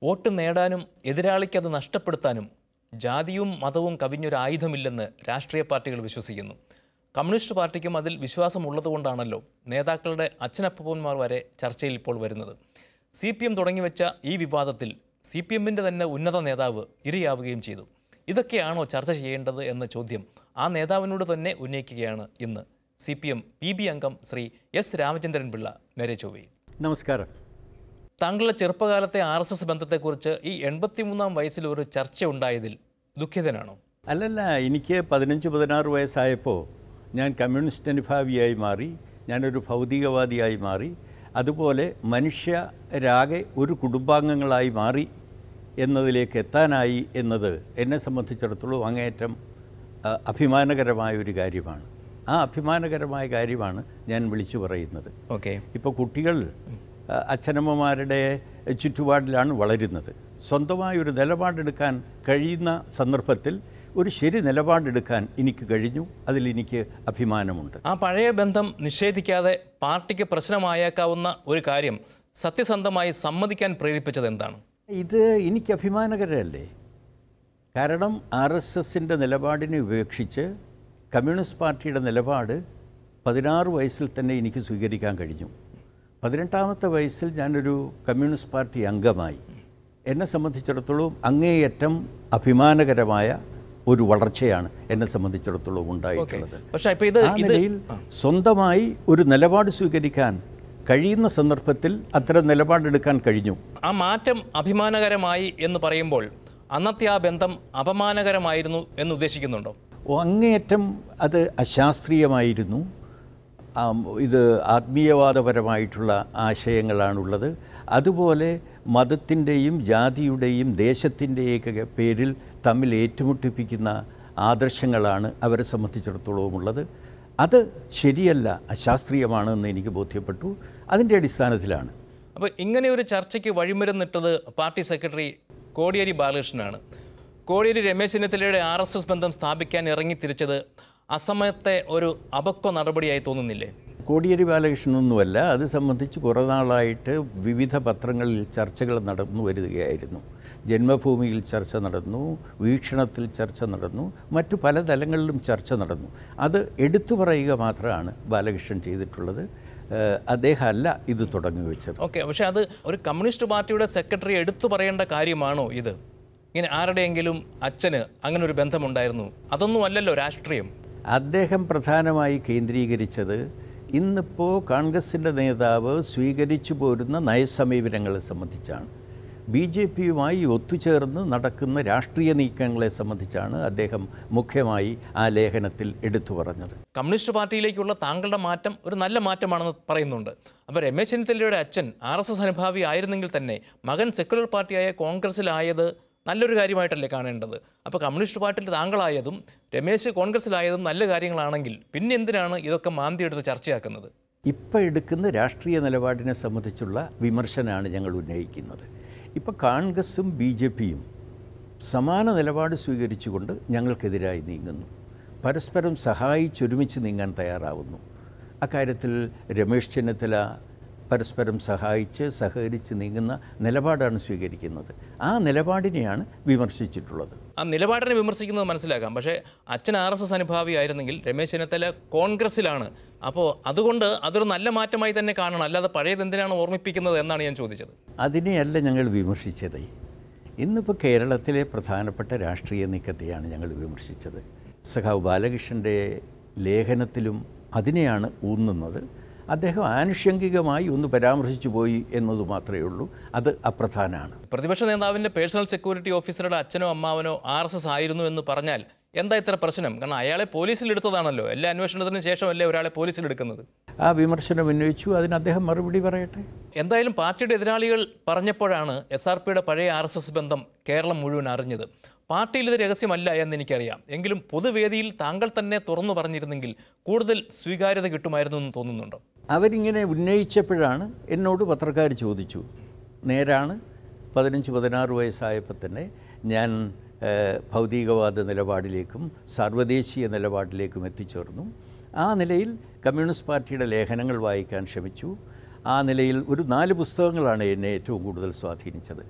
vote നേടാനും എതിരാളിക്ക് അത് നഷ്ടപ്പെടുത്താനും ജാതിയും മതവും കവിഞ്ഞൊരു ആയുധമില്ലെന്ന് രാഷ്ട്രീയ പാർട്ടികൾ വിശ്വസിക്കുന്നു കമ്മ്യൂണിസ്റ്റ് പാർട്ടിക്കും അതിൽ വിശ്വാസമുള്ളതുകൊണ്ടാണല്ലോ നേതാക്കളുടെ അച്ഛനപ്പന്മാർ വരെ ചർച്ചയിൽ ഇപ്പോൾ വരുന്നത് സി പി എം തുടങ്ങിവെച്ച ഈ വിവാദത്തിൽ സി പി എമ്മിൻ്റെ തന്നെ ഉന്നത നേതാവ് ഇരയാവുകയും ചെയ്തു ഇതൊക്കെയാണോ ചർച്ച ചെയ്യേണ്ടത് എന്ന ചോദ്യം ആ നേതാവിനോട് തന്നെ ഉന്നയിക്കുകയാണ് ഇന്ന് C P M P B അംഗം ശ്രീ എസ് രാമചന്ദ്രൻ പിള്ള നേരെ ചൊവ്വയിൽ നമസ്കാരം താങ്കളുടെ ചെറുപ്പകാലത്തെ ആർ എസ് എസ് ബന്ധത്തെക്കുറിച്ച് ഈ എൺപത്തിമൂന്നാം വയസ്സിൽ ഒരു ചർച്ച ഉണ്ടായതിൽ ദുഃഖിതനാണോ അല്ലല്ല എനിക്ക് പതിനഞ്ച് പതിനാറ് വയസ്സായപ്പോൾ ഞാൻ കമ്മ്യൂണിസ്റ്റ് അനുഭാവിയായി മാറി ഞാനൊരു ഭൗതികവാദിയായി മാറി അതുപോലെ മനുഷ്യരാകെ ഒരു കുടുംബാംഗങ്ങളായി മാറി എന്നതിലേക്ക് എത്താനായി എന്നത് എന്നെ സംബന്ധിച്ചിടത്തോളം അങ്ങേയറ്റം ആ, അഭിമാനകരമായ ഒരു കാര്യമാണ് ആ അഭിമാനകരമായ കാര്യമാണ് ഞാൻ വിളിച്ചു പറയുന്നത് ഓക്കെ ഇപ്പോൾ കുട്ടികൾ ആ, അച്ഛനമ്മമാരുടെ ചുറ്റുപാടിലാണ് വളരുന്നത് സ്വന്തമായ ഒരു നിലപാടെടുക്കാൻ കഴിയുന്ന സന്ദർഭത്തിൽ ഒരു ശരി നിലപാടെടുക്കാൻ എനിക്ക് കഴിഞ്ഞു അതിൽ എനിക്ക് അഭിമാനമുണ്ട് ആ പഴയ ബന്ധം നിഷേധിക്കാതെ പാർട്ടിക്ക് പ്രശ്നമായേക്കാവുന്ന ഒരു കാര്യം സത്യസന്ധമായി സമ്മതിക്കാൻ പ്രേരിപ്പിച്ചത് എന്താണ് ഇത് എനിക്ക് അഭിമാനകരമല്ലേ കാരണം ആർ എസ് എസിൻ്റെ നിലപാടിനെ ഉപേക്ഷിച്ച് കമ്മ്യൂണിസ്റ്റ് പാർട്ടിയുടെ നിലപാട് പതിനാറ് വയസ്സിൽ തന്നെ എനിക്ക് സ്വീകരിക്കാൻ കഴിഞ്ഞു പതിനെട്ടാമത്തെ വയസ്സിൽ ഞാനൊരു കമ്മ്യൂണിസ്റ്റ് പാർട്ടി അംഗമായി എന്നെ സംബന്ധിച്ചിടത്തോളം അങ്ങേയറ്റം അഭിമാനകരമായ ഒരു വളർച്ചയാണ് എന്നെ സംബന്ധിച്ചിടത്തോളം ഉണ്ടായിട്ടുള്ളത് പക്ഷെ ഇപ്പൊ ഇത് ആ ഇത് നിലയിൽ സ്വന്തമായി ഒരു നിലപാട് സ്വീകരിക്കാൻ കഴിയുന്ന സന്ദർഭത്തിൽ അത്തരം നിലപാടെടുക്കാൻ കഴിഞ്ഞു ആ മാറ്റം അഭിമാനകരമായി എന്ന് പറയുമ്പോൾ അന്നത്തെ ആ ബന്ധം അപമാനകരമായിരുന്നു എന്ന് ഉദ്ദേശിക്കുന്നുണ്ടോ ഓ, അങ്ങേയറ്റം അത് അശാസ്ത്രീയമായിരുന്നു ആം, ഇത് ആത്മീയവാദപരമായിട്ടുള്ള ആശയങ്ങളാണുള്ളത് അതുപോലെ മതത്തിൻ്റെയും ജാതിയുടെയും ദേശത്തിൻ്റെയൊക്കെ പേരിൽ തമ്മിൽ ഏറ്റുമുട്ടിപ്പിക്കുന്ന ആദർശങ്ങളാണ് അവരെ സംബന്ധിച്ചിടത്തോളം ഉള്ളത് അത് ശരിയല്ല അശാസ്ത്രീയമാണെന്ന് എനിക്ക് ബോധ്യപ്പെട്ടു അതിൻ്റെ അടിസ്ഥാനത്തിലാണ് അപ്പോൾ ഇങ്ങനെ ഒരു ചർച്ചയ്ക്ക് വഴിമരുന്നിട്ടത് പാർട്ടി സെക്രട്ടറി കോടിയേരി ബാലകൃഷ്ണനാണ് കോടിയേരി രമേശ് ചെന്നിത്തലയുടെ ആർ എസ് എസ് ബന്ധം സ്ഥാപിക്കാൻ ഇറങ്ങി തിരിച്ചത് അസമയത്തെ ഒരു അപക്വ നടപടിയായി തോന്നുന്നില്ലേ കോടിയേരി ബാലകൃഷ്ണനൊന്നുമല്ല അത് സംബന്ധിച്ച് കുറേ നാളായിട്ട് വിവിധ പത്രങ്ങളിൽ ചർച്ചകൾ നടന്നു വരികയായിരുന്നു ജന്മഭൂമിയിൽ ചർച്ച നടന്നു വീക്ഷണത്തിൽ ചർച്ച നടന്നു മറ്റു പല തലങ്ങളിലും ചർച്ച നടന്നു അത് എടുത്തു പറയുക മാത്രമാണ് ബാലകൃഷ്ണൻ ചെയ്തിട്ടുള്ളത് ഏഹ് അദ്ദേഹമല്ല ഇത് തുടങ്ങി വെച്ചത് ഓക്കെ പക്ഷേ അത് ഒരു കമ്മ്യൂണിസ്റ്റ് പാർട്ടിയുടെ സെക്രട്ടറി എടുത്തു പറയേണ്ട കാര്യമാണോ ഇത് ഇങ്ങനെ ആരുടെയെങ്കിലും അച്ഛന് അങ്ങനെ ഒരു ബന്ധമുണ്ടായിരുന്നു അതൊന്നും അല്ലല്ലോ രാഷ്ട്രീയം അദ്ദേഹം പ്രധാനമായി കേന്ദ്രീകരിച്ചത് ഇന്നിപ്പോൾ കോൺഗ്രസിൻ്റെ നേതാവ് സ്വീകരിച്ചു പോരുന്ന നയസമീപനങ്ങളെ സംബന്ധിച്ചാണ് ബി ജെ പിയുമായി ഒത്തുചേർന്ന് നടക്കുന്ന രാഷ്ട്രീയ നീക്കങ്ങളെ സംബന്ധിച്ചാണ് അദ്ദേഹം മുഖ്യമായി ആ ലേഖനത്തിൽ എടുത്തു പറഞ്ഞത് കമ്മ്യൂണിസ്റ്റ് പാർട്ടിയിലേക്കുള്ള താങ്കളുടെ മാറ്റം ഒരു നല്ല മാറ്റമാണെന്ന് പറയുന്നുണ്ട് അപ്പോൾ രമേശ് ചെന്നിത്തലയുടെ അച്ഛൻ ആർ എസ് എസ് അനുഭാവി ആയിരുന്നെങ്കിൽ തന്നെ മകൻ സെക്യുലർ പാർട്ടിയായ കോൺഗ്രസിലായത് നല്ലൊരു കാര്യമായിട്ടല്ലേ കാണേണ്ടത് അപ്പോൾ കമ്മ്യൂണിസ്റ്റ് പാർട്ടിയിൽ താങ്കളായതും രമേശ് കോൺഗ്രസിലായതും നല്ല കാര്യങ്ങളാണെങ്കിൽ പിന്നെ എന്തിനാണ് ഇതൊക്കെ മാന്തിയെടുത്ത് ചർച്ചയാക്കുന്നത് ഇപ്പം എടുക്കുന്ന രാഷ്ട്രീയ നിലപാടിനെ സംബന്ധിച്ചുള്ള വിമർശനമാണ് ഞങ്ങൾ ഉന്നയിക്കുന്നത് ഇപ്പോൾ കോൺഗ്രസും ബി ജെ പിയും സമാന നിലപാട് സ്വീകരിച്ചുകൊണ്ട് ഞങ്ങൾക്കെതിരായി നീങ്ങുന്നു പരസ്പരം സഹായിച്ചൊരുമിച്ച് നീങ്ങാൻ തയ്യാറാവുന്നു അക്കാര്യത്തിൽ രമേശ് ചെന്നിത്തല പരസ്പരം സഹായിച്ച് സഹകരിച്ച് നീങ്ങുന്ന നിലപാടാണ് സ്വീകരിക്കുന്നത് ആ നിലപാടിനെയാണ് വിമർശിച്ചിട്ടുള്ളത് ആ നിലപാടിനെ വിമർശിക്കുന്നത് മനസ്സിലാക്കാം പക്ഷേ അച്ഛൻ ആർ എസ് എസ് അനുഭാവിയായിരുന്നെങ്കിൽ രമേശ് ചെന്നിത്തല കോൺഗ്രസിലാണ് അപ്പോൾ അതുകൊണ്ട് അതൊരു നല്ല മാറ്റമായി തന്നെ കാണണം അല്ലാതെ പഴയത് എന്തിനാണ് ഓർമ്മിപ്പിക്കുന്നത് എന്നാണ് ഞാൻ ചോദിച്ചത് അതിനെയല്ല ഞങ്ങൾ വിമർശിച്ചത് ഇന്നിപ്പോൾ കേരളത്തിലെ പ്രധാനപ്പെട്ട രാഷ്ട്രീയ നീക്കത്തെയാണ് ഞങ്ങൾ വിമർശിച്ചത് സഖാവ് ബാലകൃഷ്ണൻ്റെ ലേഖനത്തിലും അതിനെയാണ് ഊന്നുന്നത് അദ്ദേഹം ആനുഷംഗികമായി ഒന്ന് പരാമർശിച്ചു പോയി എന്നത് മാത്രമേ ഉള്ളൂ അത് അപ്രധാനമാണ് പ്രതിപക്ഷ നേതാവിൻ്റെ പേഴ്സണൽ സെക്യൂരിറ്റി ഓഫീസറുടെ അച്ഛനോ അമ്മാവനോ ആർ എസ് എസ് ആയിരുന്നു എന്ന് പറഞ്ഞാൽ എന്താ ഇത്ര പ്രശ്നം കാരണം അയാളെ പോലീസിലെടുത്തതാണല്ലോ എല്ലാ അന്വേഷണത്തിന് ശേഷമല്ലേ ഒരാളെ പോലീസിലെടുക്കുന്നത് ആ വിമർശനം ഉന്നയിച്ചു അതിന് അദ്ദേഹം മറുപടി പറയട്ടെ എന്തായാലും പാർട്ടിയുടെ എതിരാളികൾ പറഞ്ഞപ്പോഴാണ് എസ് ആർ പിയുടെ പഴയ ആർ എസ് എസ് ബന്ധം കേരളം മുഴുവൻ അറിഞ്ഞത് പാർട്ടിയിൽ ഇത് രഹസ്യമല്ല എന്ന് എനിക്കറിയാം എങ്കിലും പൊതുവേദിയിൽ താങ്കൾ തന്നെ തുറന്നു പറഞ്ഞിരുന്നെങ്കിൽ കൂടുതൽ സ്വീകാര്യത കിട്ടുമായിരുന്നു എന്ന് തോന്നുന്നുണ്ടോ അവരിങ്ങനെ ഉന്നയിച്ചപ്പോഴാണ് എന്നോട് പത്രക്കാർ ചോദിച്ചു നേരാണ് പതിനഞ്ച് പതിനാറ് വയസ്സായപ്പോൾ തന്നെ ഞാൻ ഏഹ്, ഭൗതികവാദ നിലപാടിലേക്കും സർവ്വദേശീയ നിലപാടിലേക്കും എത്തിച്ചേർന്നു ആ നിലയിൽ കമ്മ്യൂണിസ്റ്റ് പാർട്ടിയുടെ ലേഖനങ്ങൾ വായിക്കാൻ ശ്രമിച്ചു ആ നിലയിൽ ഒരു നാല് പുസ്തകങ്ങളാണ് എന്നെ ഏറ്റവും കൂടുതൽ സ്വാധീനിച്ചത്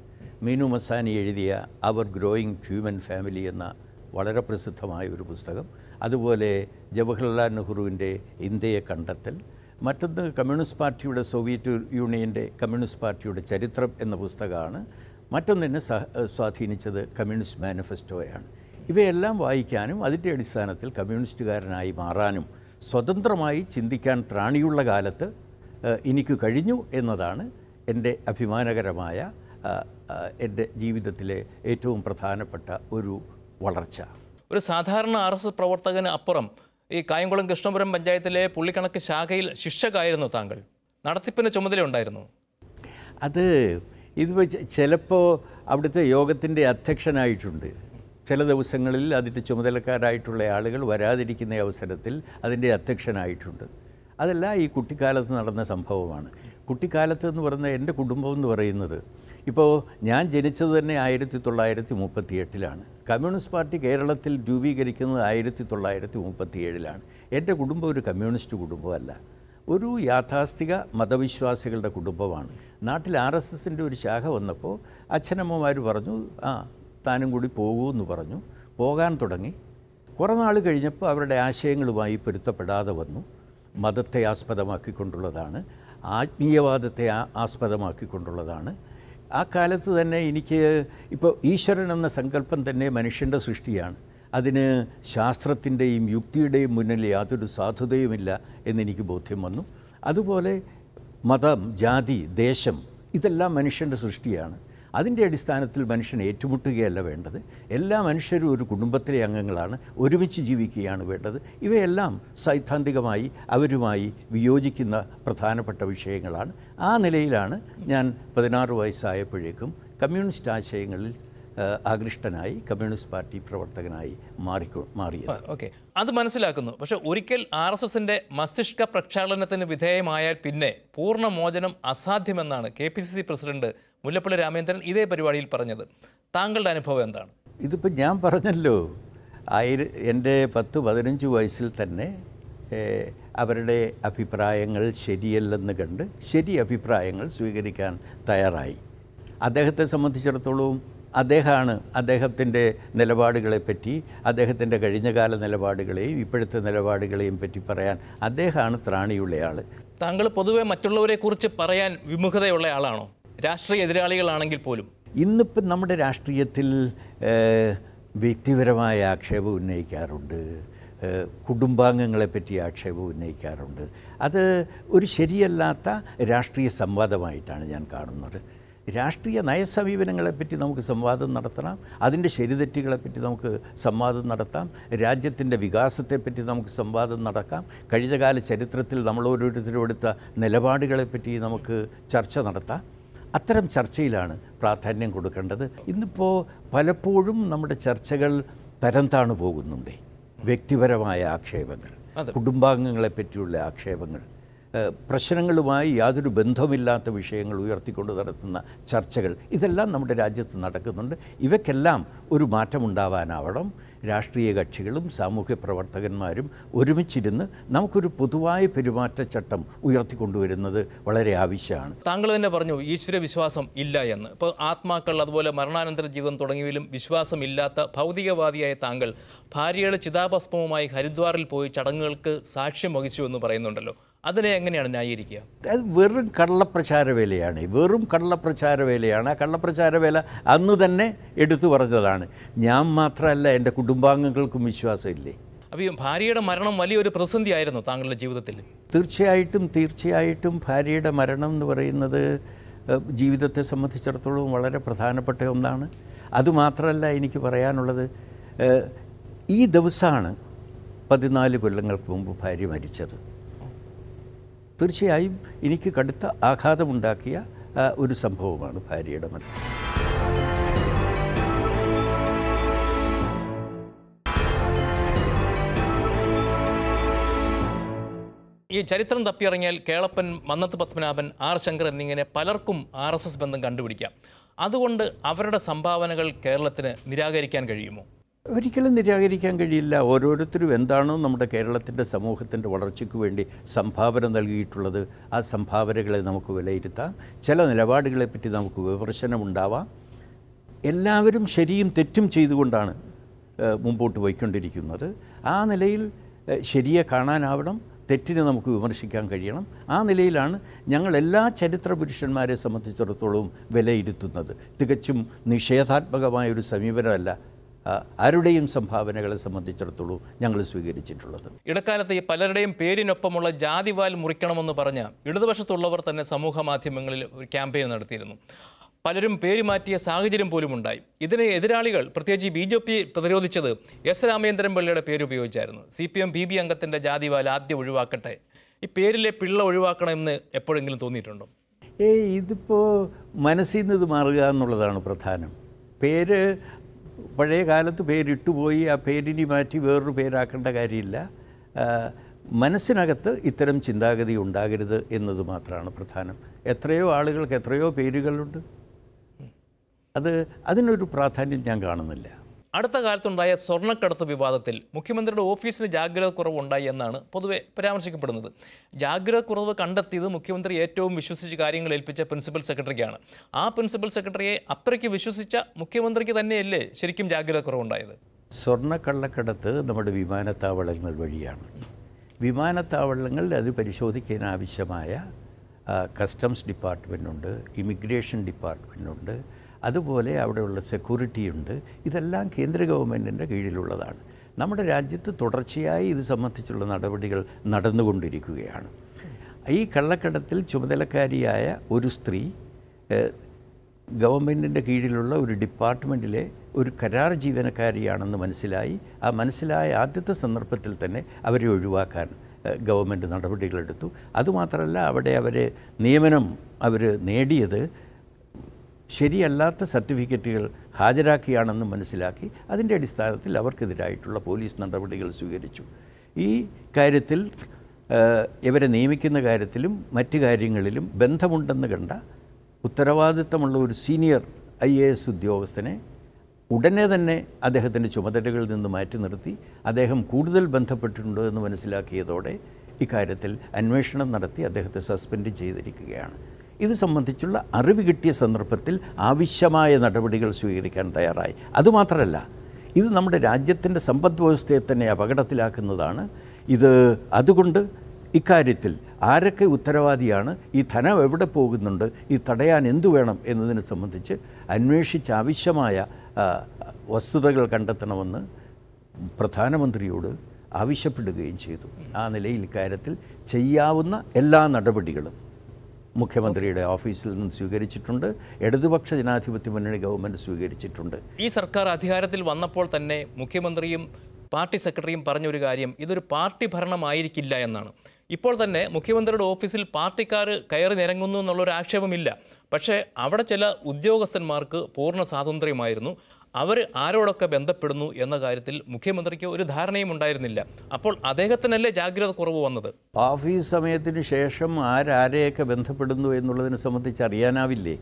മീനു മസാനി എഴുതിയ അവർ ഗ്രോയിങ് ഹ്യൂമൻ ഫാമിലി എന്ന വളരെ പ്രസിദ്ധമായ ഒരു പുസ്തകം അതുപോലെ ജവഹർലാൽ നെഹ്റുവിൻ്റെ ഇന്ത്യയെ കണ്ടെത്തൽ മറ്റൊന്ന് കമ്മ്യൂണിസ്റ്റ് പാർട്ടിയുടെ സോവിയറ്റ് യൂണിയൻ്റെ കമ്മ്യൂണിസ്റ്റ് പാർട്ടിയുടെ ചരിത്രം എന്ന പുസ്തകമാണ് മറ്റൊന്നിനെ സഹ സ്വാധീനിച്ചത് കമ്മ്യൂണിസ്റ്റ് മാനിഫെസ്റ്റോയാണ് ഇവയെല്ലാം വായിക്കാനും അതിൻ്റെ അടിസ്ഥാനത്തിൽ കമ്മ്യൂണിസ്റ്റുകാരനായി മാറാനും സ്വതന്ത്രമായി ചിന്തിക്കാൻ ത്രാണിയുള്ള കാലത്ത് ഏഹ്, എനിക്ക് കഴിഞ്ഞു എന്നതാണ് എൻ്റെ അഭിമാനകരമായ ആ, ആ, എൻ്റെ ജീവിതത്തിലെ ഏറ്റവും പ്രധാനപ്പെട്ട ഒരു വളർച്ച ഒരു സാധാരണ ആർ എസ് എസ് പ്രവർത്തകന് അപ്പുറം ഈ കായംകുളം കൃഷ്ണപുരം പഞ്ചായത്തിലെ പുള്ളിക്കണക്ക് ശാഖയിൽ ശിക്ഷകായിരുന്നു താങ്കൾ നടത്തിപ്പിന് ചുമതലയുണ്ടായിരുന്നു അത് ഇത് ചിലപ്പോൾ അവിടുത്തെ യോഗത്തിൻ്റെ അധ്യക്ഷനായിട്ടുണ്ട് ചില ദിവസങ്ങളിൽ അതിൻ്റെ ചുമതലക്കാരായിട്ടുള്ള ആളുകൾ വരാതിരിക്കുന്ന അവസരത്തിൽ അതിൻ്റെ അധ്യക്ഷനായിട്ടുണ്ട് അതല്ല ഈ കുട്ടിക്കാലത്ത് നടന്ന സംഭവമാണ് കുട്ടിക്കാലത്ത് എന്ന് പറയുന്ന എൻ്റെ കുടുംബം എന്ന് പറയുന്നത് ഇപ്പോൾ ഞാൻ ജനിച്ചത് തന്നെ ആയിരത്തി തൊള്ളായിരത്തി മുപ്പത്തി എട്ടിലാണ് കമ്മ്യൂണിസ്റ്റ് പാർട്ടി കേരളത്തിൽ രൂപീകരിക്കുന്നത് ആയിരത്തി തൊള്ളായിരത്തി മുപ്പത്തി ഏഴിലാണ് എൻ്റെ കുടുംബം ഒരു കമ്മ്യൂണിസ്റ്റ് കുടുംബമല്ല ഒരു യാഥാസ്ഥിക മതവിശ്വാസികളുടെ കുടുംബമാണ് നാട്ടിൽ ആർ എസ് എസിൻ്റെ ഒരു ശാഖ വന്നപ്പോൾ അച്ഛനമ്മമാർ പറഞ്ഞു ആ താനും കൂടി പോകൂ എന്ന് പറഞ്ഞു പോകാൻ തുടങ്ങി കുറേ നാൾ കഴിഞ്ഞപ്പോൾ അവരുടെ ആശയങ്ങളുമായി പൊരുത്തപ്പെടാതെ വന്നു മതത്തെ ആസ്പദമാക്കിക്കൊണ്ടുള്ളതാണ് ആത്മീയവാദത്തെ ആ- ആസ്പദമാക്കിക്കൊണ്ടുള്ളതാണ് ആ കാലത്ത് തന്നെ എനിക്ക് ഇപ്പോൾ ഈശ്വരൻ എന്ന സങ്കല്പം തന്നെ മനുഷ്യൻ്റെ സൃഷ്ടിയാണ് അതിന് ശാസ്ത്രത്തിൻ്റെയും യുക്തിയുടെയും മുന്നിൽ യാതൊരു സാധുതയുമില്ല എന്നെനിക്ക് ബോധ്യം വന്നു അതുപോലെ മതം ജാതി ദേശം ഇതെല്ലാം മനുഷ്യൻ്റെ സൃഷ്ടിയാണ് അതിൻ്റെ അടിസ്ഥാനത്തിൽ മനുഷ്യൻ ഏറ്റുമുട്ടുകയല്ല വേണ്ടത് എല്ലാ മനുഷ്യരും ഒരു കുടുംബത്തിലെ അംഗങ്ങളാണ് ഒരുമിച്ച് ജീവിക്കുകയാണ് വേണ്ടത് ഇവയെല്ലാം സൈദ്ധാന്തികമായി അവരുമായി വിയോജിക്കുന്ന പ്രധാനപ്പെട്ട വിഷയങ്ങളാണ് ആ നിലയിലാണ് ഞാൻ പതിനാറ് വയസ്സായപ്പോഴേക്കും കമ്മ്യൂണിസ്റ്റ് ആശയങ്ങളിൽ ആ, ആകൃഷ്ടനായി കമ്മ്യൂണിസ്റ്റ് പാർട്ടി പ്രവർത്തകനായി മാറിക്കൊ മാറിയത് ഓക്കെ അത് മനസ്സിലാക്കുന്നു പക്ഷെ ഒരിക്കൽ ആർ എസ് എസിന്റെ മസ്തിഷ്ക പ്രക്ഷാളനത്തിന് വിധേയമായാൽ പിന്നെ പൂർണ്ണ മോചനം അസാധ്യമെന്നാണ് K P C C president Mullappally Ramachandran ഇതേ പരിപാടിയിൽ പറഞ്ഞത് താങ്കളുടെ അനുഭവം എന്താണ് ഇതിപ്പോൾ ഞാൻ പറഞ്ഞല്ലോ ആയിര എൻ്റെ പത്ത് പതിനഞ്ച് വയസ്സിൽ തന്നെ ഏഹ്, അവരുടെ അഭിപ്രായങ്ങൾ ശരിയല്ലെന്ന് കണ്ട് ശരി അഭിപ്രായങ്ങൾ സ്വീകരിക്കാൻ തയ്യാറായി അദ്ദേഹത്തെ സംബന്ധിച്ചിടത്തോളം അദ്ദേഹമാണ് അദ്ദേഹത്തിൻ്റെ നിലപാടുകളെപ്പറ്റി അദ്ദേഹത്തിൻ്റെ കഴിഞ്ഞകാല നിലപാടുകളെയും ഇപ്പോഴത്തെ നിലപാടുകളെയും പറ്റി പറയാൻ അദ്ദേഹമാണ് ത്രാണിയുള്ളയാൾ താങ്കൾ പൊതുവെ മറ്റുള്ളവരെ കുറിച്ച് പറയാൻ വിമുഖതയുള്ള ആളാണോ രാഷ്ട്രീയ എതിരാളികളാണെങ്കിൽ പോലും ഇന്നിപ്പം നമ്മുടെ രാഷ്ട്രീയത്തിൽ ഏഹ്, വ്യക്തിപരമായ ആക്ഷേപം ഉന്നയിക്കാറുണ്ട് ഏഹ്, കുടുംബാംഗങ്ങളെപ്പറ്റി ആക്ഷേപം ഉന്നയിക്കാറുണ്ട് അത് ഒരു ശരിയല്ലാത്ത രാഷ്ട്രീയ സംവാദമായിട്ടാണ് ഞാൻ കാണുന്നത് രാഷ്ട്രീയ നയസമീപനങ്ങളെപ്പറ്റി നമുക്ക് സംവാദം നടത്തണം അതിൻ്റെ ശരിതെറ്റുകളെപ്പറ്റി നമുക്ക് സംവാദം നടത്താം രാജ്യത്തിൻ്റെ വികാസത്തെപ്പറ്റി നമുക്ക് സംവാദം നടക്കാം കഴിഞ്ഞകാല ചരിത്രത്തിൽ നമ്മൾ ഓരോരുത്തരും എടുത്ത നിലപാടുകളെപ്പറ്റി നമുക്ക് ചർച്ച നടത്താം അത്തരം ചർച്ചയിലാണ് പ്രാധാന്യം കൊടുക്കേണ്ടത് ഇന്നിപ്പോൾ പലപ്പോഴും നമ്മുടെ ചർച്ചകൾ തരം താണു പോകുന്നുണ്ട് വ്യക്തിപരമായ ആക്ഷേപങ്ങൾ കുടുംബാംഗങ്ങളെ പറ്റിയുള്ള ആക്ഷേപങ്ങൾ ഏഹ് പ്രശ്നങ്ങളുമായി യാതൊരു ബന്ധമില്ലാത്ത വിഷയങ്ങൾ ഉയർത്തിക്കൊണ്ട് നടത്തുന്ന ചർച്ചകൾ ഇതെല്ലാം നമ്മുടെ രാജ്യത്ത് നടക്കുന്നുണ്ട് ഇവയ്ക്കെല്ലാം ഒരു മാറ്റമുണ്ടാവാനാവണം രാഷ്ട്രീയ കക്ഷികളും സാമൂഹ്യ പ്രവർത്തകന്മാരും ഒരുമിച്ചിരുന്ന് നമുക്കൊരു പൊതുവായ പെരുമാറ്റച്ചട്ടം ഉയർത്തിക്കൊണ്ടുവരുന്നത് വളരെ ആവശ്യമാണ് താങ്കൾ തന്നെ പറഞ്ഞു ഈശ്വര വിശ്വാസം ഇല്ല എന്ന് ഇപ്പോൾ ആത്മാക്കൾ അതുപോലെ മരണാനന്തര ജീവിതം തുടങ്ങിയവയിലും വിശ്വാസമില്ലാത്ത ഭൗതികവാദിയായ താങ്കൾ ഭാര്യയുടെ ചിതാഭസ്മവുമായി ഹരിദ്വാറിൽ പോയി ചടങ്ങുകൾക്ക് സാക്ഷ്യം വഹിച്ചു എന്ന് പറയുന്നുണ്ടല്ലോ അതിനെ എങ്ങനെയാണ് ന്യായീകരിക്കുക അത് വെറും കള്ളപ്രചാരവേലയാണ് വെറും കള്ളപ്രചാരവേലയാണ് ആ കള്ളപ്രചാരവേല അന്ന് തന്നെ എടുത്തു പറഞ്ഞതാണ് ഞാൻ മാത്രമല്ല എൻ്റെ കുടുംബാംഗങ്ങൾക്കും വിശ്വാസമില്ലേ അപ്പോൾ ഈ ഭാര്യയുടെ മരണം വലിയൊരു പ്രതിസന്ധിയായിരുന്നു താങ്കളുടെ ജീവിതത്തിൽ തീർച്ചയായിട്ടും തീർച്ചയായിട്ടും ഭാര്യയുടെ മരണം എന്ന് പറയുന്നത് ഏഹ്, ജീവിതത്തെ സംബന്ധിച്ചിടത്തോളം വളരെ പ്രധാനപ്പെട്ട ഒന്നാണ് അതുമാത്രമല്ല എനിക്ക് പറയാനുള്ളത് ഏഹ്, ഈ ദിവസമാണ് പതിനാല് കൊല്ലങ്ങൾക്ക് മുമ്പ് ഭാര്യ മരിച്ചത് തീർച്ചയായും എനിക്ക് കടുത്ത ആഘാതമുണ്ടാക്കിയ ആ, ഒരു സംഭവമാണ് ഭാര്യയുടെ മരണം ഈ ചരിത്രം തപ്പിയിറങ്ങിയാൽ കേളപ്പൻ മന്നത്ത് പത്മനാഭൻ ആർ ശങ്കർ എന്നിങ്ങനെ പലർക്കും ആർ എസ് എസ് ബന്ധം കണ്ടുപിടിക്കാം അതുകൊണ്ട് അവരുടെ സംഭാവനകൾ കേരളത്തിന് നിരാകരിക്കാൻ കഴിയുമോ ഒരിക്കലും നിരാകരിക്കാൻ കഴിയില്ല ഓരോരുത്തരും എന്താണോ നമ്മുടെ കേരളത്തിൻ്റെ സമൂഹത്തിൻ്റെ വളർച്ചയ്ക്ക് വേണ്ടി സംഭാവന നൽകിയിട്ടുള്ളത് ആ സംഭാവനകളെ നമുക്ക് വിലയിരുത്താം ചില നിലപാടുകളെപ്പറ്റി നമുക്ക് വിമർശനമുണ്ടാവാം എല്ലാവരും ശരിയും തെറ്റും ചെയ്തുകൊണ്ടാണ് ഏഹ്, മുമ്പോട്ട് പോയിക്കൊണ്ടിരിക്കുന്നത് ആ നിലയിൽ ഏഹ്, ശരിയെ കാണാനാവണം തെറ്റിനെ നമുക്ക് വിമർശിക്കാൻ കഴിയണം ആ നിലയിലാണ് ഞങ്ങൾ എല്ലാ ചരിത്ര പുരുഷന്മാരെ സംബന്ധിച്ചിടത്തോളം വിലയിരുത്തുന്നത് തികച്ചും നിഷേധാത്മകമായ ഒരു സമീപനമല്ല ആ, ആരുടെയും സംഭാവനകളെ സംബന്ധിച്ചിടത്തോളം ഞങ്ങൾ സ്വീകരിച്ചിട്ടുള്ളത് ഇടക്കാലത്ത് ഈ പലരുടെയും പേരിനൊപ്പമുള്ള ജാതിവാൽ മുറിക്കണമെന്ന് പറഞ്ഞ ഇടതുപക്ഷത്തുള്ളവർ തന്നെ സമൂഹ മാധ്യമങ്ങളിൽ ഒരു ക്യാമ്പയിൻ നടത്തിയിരുന്നു പലരും പേര് മാറ്റിയ സാഹചര്യം പോലും ഉണ്ടായി ഇതിന് എതിരാളികൾ പ്രത്യേകിച്ച് ബി ജെ പി പ്രതിരോധിച്ചത് എസ് രാമേന്ദ്രൻ പിള്ളയുടെ പേര് ഉപയോഗിച്ചായിരുന്നു C P M B B അംഗത്തിൻ്റെ ജാതിവാൽ ആദ്യം ഒഴിവാക്കട്ടെ ഈ പേരിലെ പിള്ള ഒഴിവാക്കണമെന്ന് എപ്പോഴെങ്കിലും തോന്നിയിട്ടുണ്ടോ ഏയ് ഇതിപ്പോൾ മനസ്സിൽ നിന്ന് ഇത് മാറുക എന്നുള്ളതാണ് പ്രധാനം പേര് പഴയ കാലത്ത് പേരിട്ടുപോയി ആ പേരിനി മാറ്റി വേറൊരു പേരാക്കേണ്ട കാര്യമില്ല ആ, മനസ്സിനകത്ത് ഇത്തരം ചിന്താഗതി ഉണ്ടാകരുത് എന്നത് മാത്രമാണ് പ്രധാനം എത്രയോ ആളുകൾക്ക് എത്രയോ പേരുകളുണ്ട് അത് അതിനൊരു പ്രാധാന്യം ഞാൻ കാണുന്നില്ല അടുത്ത കാലത്തുണ്ടായ സ്വർണ്ണക്കടത്ത് വിവാദത്തിൽ മുഖ്യമന്ത്രിയുടെ ഓഫീസിന് ജാഗ്രത കുറവുണ്ടായി എന്നാണ് പൊതുവെ പരാമർശിക്കപ്പെടുന്നത് ജാഗ്രത കുറവ് കണ്ടെത്തിയത് മുഖ്യമന്ത്രി ഏറ്റവും വിശ്വസിച്ച് കാര്യങ്ങൾ ഏൽപ്പിച്ച പ്രിൻസിപ്പൽ സെക്രട്ടറിക്കാണ് ആ പ്രിൻസിപ്പൽ സെക്രട്ടറിയെ അത്രയ്ക്ക് വിശ്വസിച്ച മുഖ്യമന്ത്രിക്ക് തന്നെയല്ലേ ശരിക്കും ജാഗ്രത കുറവുണ്ടായത് സ്വർണ്ണക്കള്ളക്കടത്ത് നമ്മുടെ വിമാനത്താവളങ്ങൾ വഴിയാണ് വിമാനത്താവളങ്ങൾ അത് പരിശോധിക്കാൻ ആവശ്യമായ ആ, കസ്റ്റംസ് ഡിപ്പാർട്ട്മെൻറ്റുണ്ട് ഇമിഗ്രേഷൻ ഡിപ്പാർട്ട്മെൻറ്റുണ്ട് അതുപോലെ അവിടെയുള്ള സെക്യൂരിറ്റി ഉണ്ട് ഇതെല്ലാം കേന്ദ്ര ഗവൺമെൻറ്റിൻ്റെ കീഴിലുള്ളതാണ് നമ്മുടെ രാജ്യത്ത് തുടർച്ചയായി ഇത് സംബന്ധിച്ചുള്ള നടപടികൾ നടന്നുകൊണ്ടിരിക്കുകയാണ് ഈ കള്ളക്കടത്തിൽ ചുമതലക്കാരിയായ ഒരു സ്ത്രീ ഏഹ്, ഗവൺമെൻറ്റിൻ്റെ കീഴിലുള്ള ഒരു ഡിപ്പാർട്ട്മെൻറ്റിലെ ഒരു കരാർ ജീവനക്കാരിയാണെന്ന് മനസ്സിലായി ആ മനസ്സിലായ ആദ്യത്തെ സന്ദർഭത്തിൽ തന്നെ അവരെ ഒഴിവാക്കാൻ ഏഹ്, ഗവൺമെൻറ് നടപടികളെടുത്തു അതുമാത്രമല്ല അവിടെ അവരെ നിയമനം അവർ നേടിയത് ശരിയല്ലാത്ത സർട്ടിഫിക്കറ്റുകൾ ഹാജരാക്കിയാണെന്ന് മനസ്സിലാക്കി അതിൻ്റെ അടിസ്ഥാനത്തിൽ അവർക്കെതിരായിട്ടുള്ള പോലീസ് നടപടികൾ സ്വീകരിച്ചു ഈ കാര്യത്തിൽ ഏഹ്, ഇവരെ നിയമിക്കുന്ന കാര്യത്തിലും മറ്റു കാര്യങ്ങളിലും ബന്ധമുണ്ടെന്ന് കണ്ട ഉത്തരവാദിത്തമുള്ള ഒരു സീനിയർ ഐ എ എസ് ഉദ്യോഗസ്ഥനെ ഉടനെ തന്നെ അദ്ദേഹത്തിൻ്റെ ചുമതലകളിൽ നിന്ന് മാറ്റി നിർത്തി അദ്ദേഹം കൂടുതൽ ബന്ധപ്പെട്ടിട്ടുണ്ട് എന്ന് മനസ്സിലാക്കിയതോടെ ഇക്കാര്യത്തിൽ അന്വേഷണം നടത്തി അദ്ദേഹത്തെ സസ്പെൻഡ് ചെയ്തിരിക്കുകയാണ് ഇത് സംബന്ധിച്ചുള്ള അറിവ് കിട്ടിയ സന്ദർഭത്തിൽ ആവശ്യമായ നടപടികൾ സ്വീകരിക്കാൻ തയ്യാറായി അതുമാത്രമല്ല ഇത് നമ്മുടെ രാജ്യത്തിൻ്റെ സമ്പദ് വ്യവസ്ഥയെ തന്നെ അപകടത്തിലാക്കുന്നതാണ് ഇത് അതുകൊണ്ട് ഇക്കാര്യത്തിൽ ആരൊക്കെ ഉത്തരവാദിയാണ് ഈ ധനം എവിടെ പോകുന്നുണ്ട് ഈ തടയാൻ എന്തു വേണം എന്നതിനെ സംബന്ധിച്ച് അന്വേഷിച്ച് ആവശ്യമായ ആ, വസ്തുതകൾ കണ്ടെത്തണമെന്ന് പ്രധാനമന്ത്രിയോട് ആവശ്യപ്പെടുകയും ചെയ്തു ആ നിലയിൽ ഇക്കാര്യത്തിൽ ചെയ്യാവുന്ന എല്ലാ നടപടികളും മുഖ്യമന്ത്രിയുടെ ഓഫീസിൽ നിന്ന് സ്വീകരിച്ചിട്ടുണ്ട് ഇടതുപക്ഷ ജനാധിപത്യ മുന്നണി ഗവൺമെൻറ് സ്വീകരിച്ചിട്ടുണ്ട് ഈ സർക്കാർ അധികാരത്തിൽ വന്നപ്പോൾ തന്നെ മുഖ്യമന്ത്രിയും പാർട്ടി സെക്രട്ടറിയും പറഞ്ഞൊരു കാര്യം ഇതൊരു പാർട്ടി ഭരണമായിരിക്കില്ല എന്നാണ് ഇപ്പോൾ തന്നെ മുഖ്യമന്ത്രിയുടെ ഓഫീസിൽ പാർട്ടിക്കാർ കയറി നിരങ്ങുന്നു എന്നുള്ളൊരു ആക്ഷേപമില്ല പക്ഷേ അവിടെ ചില ഉദ്യോഗസ്ഥന്മാർക്ക് പൂർണ്ണ സ്വാതന്ത്ര്യമായിരുന്നു അവർ ആരോടൊക്കെ ബന്ധപ്പെടുന്നു എന്ന കാര്യത്തിൽ മുഖ്യമന്ത്രിക്ക് ഒരു ധാരണയും ഉണ്ടായിരുന്നില്ല അപ്പോൾ അദ്ദേഹത്തിനല്ലേ ജാഗ്രത കുറവ് വന്നത് ഓഫീസ് സമയത്തിന് ശേഷം ആരാരെയൊക്കെ ബന്ധപ്പെടുന്നു എന്നുള്ളതിനെ സംബന്ധിച്ച് അറിയാനാവില്ലേ